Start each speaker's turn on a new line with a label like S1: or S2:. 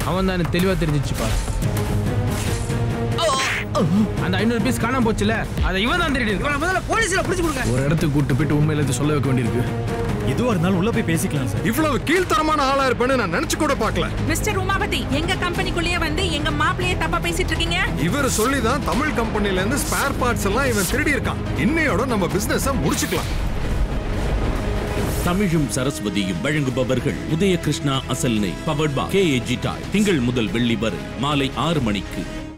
S1: அவன் தான் எனக்கு தெளிவா தெரிஞ்சிச்சுப்பா அந்த ஐநூறு பீஸ் காணாம போச்சுல அதை இவன் தான் திருடி இருக்கான்.
S2: முதல்ல போலீஸ்ல புடிச்சு கொடுங்க
S1: ஒரு இடத்துக்கு கூட்டு போயிட்டு உண்மையில இதை சொல்ல வைக்க வேண்டியிருக்கு
S3: எதுவா இருந்தாலும் உள்ள போய் பேசிக்கலாம் சார்
S4: இவ்வளவு கீழ்த்தரமான ஆளா இருப்பேன்னு நான் நினைச்சு கூட பார்க்கல
S5: மிஸ்டர் உமாபதி எங்க கம்பெனிக்குள்ளேயே வந்து எங்க மாப்பிளையே தப்பா பேசிட்டு இருக்கீங்க
S4: இவர் சொல்லி தான் தமிழ் கம்பெனில இருந்து ஸ்பேர் பார்ட்ஸ் எல்லாம் இவன் திருடி இருக்கான் இன்னையோட நம்ம பிசினஸ் முடிச்சுக்கலாம்
S6: தமிழும் சரஸ்வதியும் வழங்குபவர்கள் உதய கிருஷ்ணா அசல்னை பவர்ட் பா கே திங்கள் முதல் வெள்ளி வரை மாலை ஆறு மணிக்கு